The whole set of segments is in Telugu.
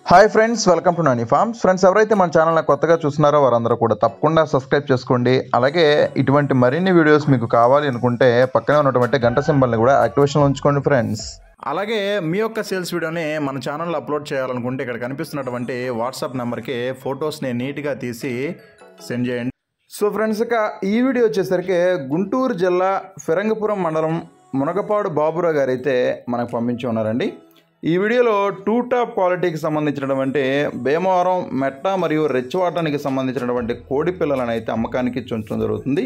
hi friends welcome to Nani farms friends ఎవరైతే మన ఛానల్ కొత్తగా చూస్తున్నారో వారందరూ కూడా తప్పకుండా సబ్స్క్రైబ్ చేసుకోండి అలాగే ఇటువంటి మరిన్ని వీడియోస్ మీకు కావాలి అనుకుంటే పక్కనే ఉన్నటువంటి గంట సింబల్ని కూడా యాక్టివేషన్లో ఉంచుకోండి ఫ్రెండ్స్ అలాగే మీ యొక్క సేల్స్ వీడియోని మన ఛానల్లో అప్లోడ్ చేయాలనుకుంటే ఇక్కడ కనిపిస్తున్నటువంటి వాట్సాప్ నెంబర్కి ఫొటోస్ని నీట్గా తీసి సెండ్ చేయండి సో ఫ్రెండ్స్ ఇక ఈ వీడియో వచ్చేసరికి గుంటూరు జిల్లా ఫిరంగపురం మండలం మునగపాడు బాబురావు గారు అయితే మనకు పంపించి ఉన్నారండి ఈ వీడియోలో టూ టాప్ క్వాలిటీకి సంబంధించినటువంటి భీమవరం మెట్ట మరియు రెచ్చవాటానికి సంబంధించినటువంటి కోడి పిల్లలను అయితే అమ్మకానికి ఉంచడం జరుగుతుంది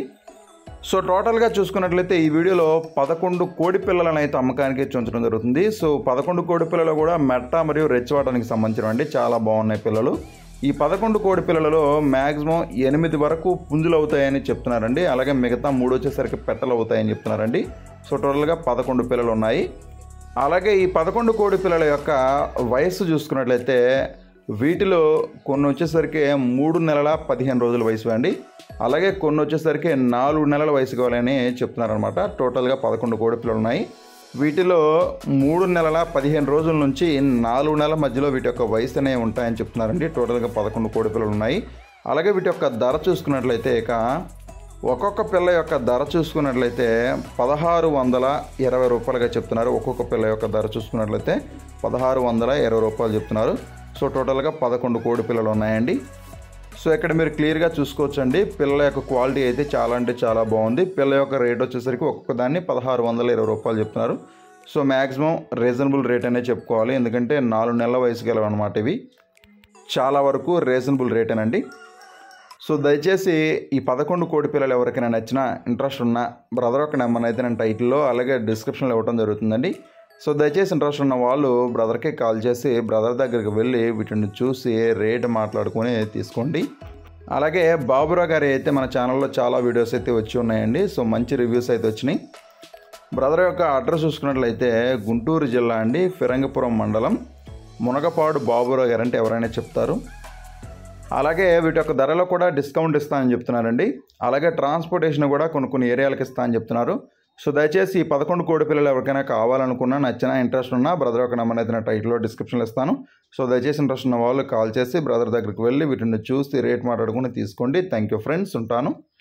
సో టోటల్గా చూసుకున్నట్లయితే ఈ వీడియోలో పదకొండు కోడి పిల్లలను అయితే అమ్మకానికి ఉంచడం జరుగుతుంది సో పదకొండు కోడి పిల్లలు కూడా మెట్ట మరియు రెచ్చవాటానికి సంబంధించినవండి చాలా బాగున్నాయి పిల్లలు ఈ పదకొండు కోడి పిల్లలలో మ్యాక్సిమం ఎనిమిది వరకు పుంజులు అవుతాయని చెప్తున్నారండి అలాగే మిగతా మూడు వచ్చేసరికి పెట్టలు అవుతాయని చెప్తున్నారండి సో టోటల్గా పదకొండు పిల్లలు ఉన్నాయి అలాగే ఈ పదకొండు కోడి పిల్లల యొక్క వయస్సు చూసుకున్నట్లయితే వీటిలో కొన్ని వచ్చేసరికి మూడు నెలల పదిహేను రోజుల వయసు అండి అలాగే కొన్ని వచ్చేసరికి నాలుగు నెలల వయసు కావాలని చెప్తున్నారనమాట టోటల్గా పదకొండు కోడి పిల్లలు ఉన్నాయి వీటిలో మూడు నెలల పదిహేను రోజుల నుంచి నాలుగు నెలల మధ్యలో వీటి యొక్క వయసు అనేవి ఉంటాయని చెప్తున్నారండి టోటల్గా పదకొండు కోడి పిల్లలు ఉన్నాయి అలాగే వీటి యొక్క ధర చూసుకున్నట్లయితే ఇక ఒక్కొక్క పిల్ల యొక్క ధర చూసుకున్నట్లయితే పదహారు వందల ఇరవై రూపాయలుగా చెప్తున్నారు ఒక్కొక్క పిల్ల యొక్క ధర చూసుకున్నట్లయితే పదహారు వందల ఇరవై రూపాయలు చెప్తున్నారు సో టోటల్గా పదకొండు కోడి పిల్లలు ఉన్నాయండి సో ఇక్కడ మీరు క్లియర్గా చూసుకోవచ్చండి పిల్లల యొక్క క్వాలిటీ అయితే చాలా అంటే చాలా బాగుంది పిల్ల యొక్క రేట్ వచ్చేసరికి ఒక్కొక్క దాన్ని పదహారు వందల ఇరవై రూపాయలు చెప్తున్నారు సో మ్యాక్సిమం రీజనబుల్ రేట్ అనే చెప్పుకోవాలి ఎందుకంటే నాలుగు నెలల వయసు గలవి అనమాట ఇవి చాలా వరకు రీజనబుల్ రేటేనండి సో దయచేసి ఈ పదకొండు కోడి పిల్లలు ఎవరికైనా నచ్చినా ఇంట్రెస్ట్ ఉన్న బ్రదర్ ఒక నెంబర్ అయితే నేను టైటిల్లో అలాగే డిస్క్రిప్షన్లో ఇవ్వడం జరుగుతుందండి సో దయచేసి ఇంట్రెస్ట్ ఉన్న వాళ్ళు బ్రదర్కి కాల్ చేసి బ్రదర్ దగ్గరికి వెళ్ళి వీటిని చూసి రేట్ మాట్లాడుకొని తీసుకోండి అలాగే బాబురావు గారి అయితే మన ఛానల్లో చాలా వీడియోస్ అయితే వచ్చి ఉన్నాయండి సో మంచి రివ్యూస్ అయితే వచ్చినాయి బ్రదర్ యొక్క అడ్రస్ చూసుకున్నట్లయితే గుంటూరు జిల్లా అండి ఫిరంగపురం మండలం మునగపాడు బాబురావు గారు అంటే ఎవరైనా చెప్తారు అలాగే వీటి యొక్క ధరలో కూడా డిస్కౌంట్ ఇస్తానని చెప్తున్నారండి అలాగే ట్రాన్స్పోర్టేషన్ కూడా కొన్ని కొన్ని ఏరియాలకు ఇస్తా అని చెప్తున్నారు సో దయచేసి ఈ పదకొండు కోడి పిల్లలు ఎవరికైనా కావాలనుకున్నా నచ్చినా ఇంట్రెస్ట్ ఉన్నా బ్రదర్ యొక్క నెంబర్ అయితే నా టైటిల్లో డిస్క్రిప్షన్లో ఇస్తాను సో దయచేసి ఇంట్రెస్ట్ ఉన్న వాళ్ళు కాల్ చేసి బ్రదర్ దగ్గరికి వెళ్ళి వీటిని చూసి రేట్ మాట్లాడుకుని తీసుకోండి థ్యాంక్ యూ ఫ్రెండ్స్ ఉంటాను